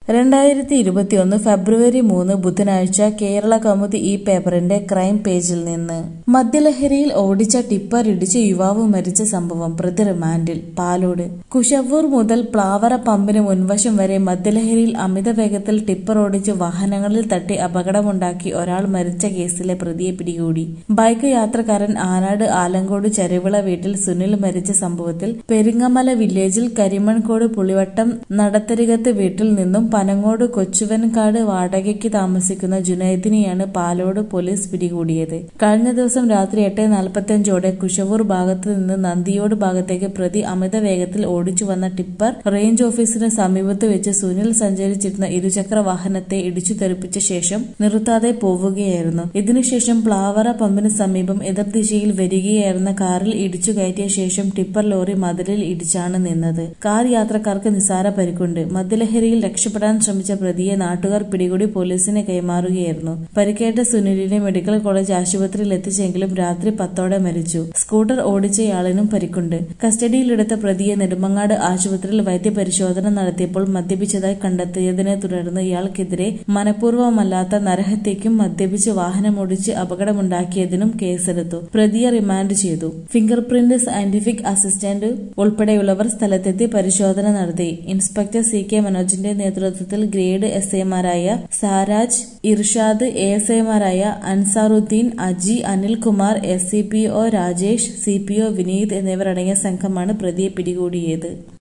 രണ്ടായിരത്തി ഇരുപത്തിയൊന്ന് ഫെബ്രുവരി മൂന്ന് ബുധനാഴ്ച കേരള കൗമുദി ഈ പേപ്പറിന്റെ ക്രൈം പേജിൽ നിന്ന് മദ്യലഹരിയിൽ ഓടിച്ച ടിപ്പർ ഇടിച്ച് യുവാവ് മരിച്ച സംഭവം പ്രതി റിമാൻഡിൽ പാലോട് കുശവൂർ മുതൽ പ്ലാവറ പമ്പിന് മുൻവശം വരെ മദ്യലഹരിയിൽ അമിത വേഗത്തിൽ ടിപ്പർ ഓടിച്ച് വാഹനങ്ങളിൽ തട്ടി അപകടമുണ്ടാക്കി ഒരാൾ മരിച്ച കേസിലെ പ്രതിയെ പിടികൂടി ബൈക്ക് യാത്രക്കാരൻ ആനാട് ആലങ്കോട് ചരുവിള വീട്ടിൽ സുനിൽ മരിച്ച സംഭവത്തിൽ പെരിങ്ങമല വില്ലേജിൽ കരിമൺകോട് പുളിവട്ടം നടത്തരികത്ത് വീട്ടിൽ നിന്നും പനങ്ങോട് കൊച്ചുവൻകാട് വാടകയ്ക്ക് താമസിക്കുന്ന ജുനൈദിനെയാണ് പാലോട് പോലീസ് പിടികൂടിയത് കഴിഞ്ഞ ദിവസം രാത്രി എട്ട് നാൽപ്പത്തിയഞ്ചോടെ കുശവൂർ ഭാഗത്ത് നിന്ന് നന്ദിയോട് ഭാഗത്തേക്ക് പ്രതി അമിത വേഗത്തിൽ ഓടിച്ചു വന്ന ടിപ്പർ റേഞ്ച് ഓഫീസിന് സമീപത്ത് വെച്ച് സുനിൽ സഞ്ചരിച്ചിരുന്ന ഇരുചക്ര വാഹനത്തെ ഇടിച്ചു തെറിപ്പിച്ച ശേഷം നിർത്താതെ പോവുകയായിരുന്നു ഇതിനുശേഷം പ്ലാവറ പമ്പിന് സമീപം എതിർദിശയിൽ വരികയായിരുന്ന കാറിൽ ഇടിച്ചു കയറ്റിയ ശേഷം ടിപ്പർ ലോറി മതിലിൽ ഇടിച്ചാണ് നിന്നത് കാർ യാത്രക്കാർക്ക് നിസാര പരിക്കുണ്ട് മദ്യലഹരിയിൽ രക്ഷപ്പെടാൻ ശ്രമിച്ച പ്രതിയെ നാട്ടുകാർ പിടികൂടി പോലീസിന് കൈമാറുകയായിരുന്നു പരിക്കേറ്റ സുനിലിനെ മെഡിക്കൽ കോളേജ് ആശുപത്രിയിൽ എത്തിച്ചെങ്കിലും രാത്രി പത്തോടെ മരിച്ചു സ്കൂട്ടർ ഓടിച്ചയാളിനും പരിക്കുണ്ട് കസ്റ്റഡിയിലെടുത്ത പ്രതിയെ നെടുമങ്ങാട് ആശുപത്രിയിൽ വൈദ്യപരിശോധന നടത്തിയപ്പോൾ മദ്യപിച്ചതായി കണ്ടെത്തിയതിനെ തുടർന്ന് ഇയാൾക്കെതിരെ മനഃപൂർവ്വമല്ലാത്ത നരഹത്യയ്ക്കും മദ്യപിച്ച് വാഹനമോടിച്ച് അപകടമുണ്ടാക്കിയതിനും കേസെടുത്തു പ്രതിയെ റിമാൻഡ് ചെയ്തു ഫിംഗർ പ്രിന്റ് സയന്റിഫിക് അസിസ്റ്റന്റ് ഉൾപ്പെടെയുള്ളവർ സ്ഥലത്തെത്തി പരിശോധന നടത്തി ഇൻസ്പെക്ടർ സി കെ മനോജിന്റെ നേതൃത്വത്തിൽ ഗ്രേഡ് എസ് ഐമാരായ സാരാജ് ഇർഷാദ് എ എസ് ഐമാരായ Ansaruddin Aji Anilkumar S C P O Rajesh C P O Vineeth എന്നിവരടങ്ങിയ സംഘമാണ് പ്രതിയെ പിടികൂടിയത്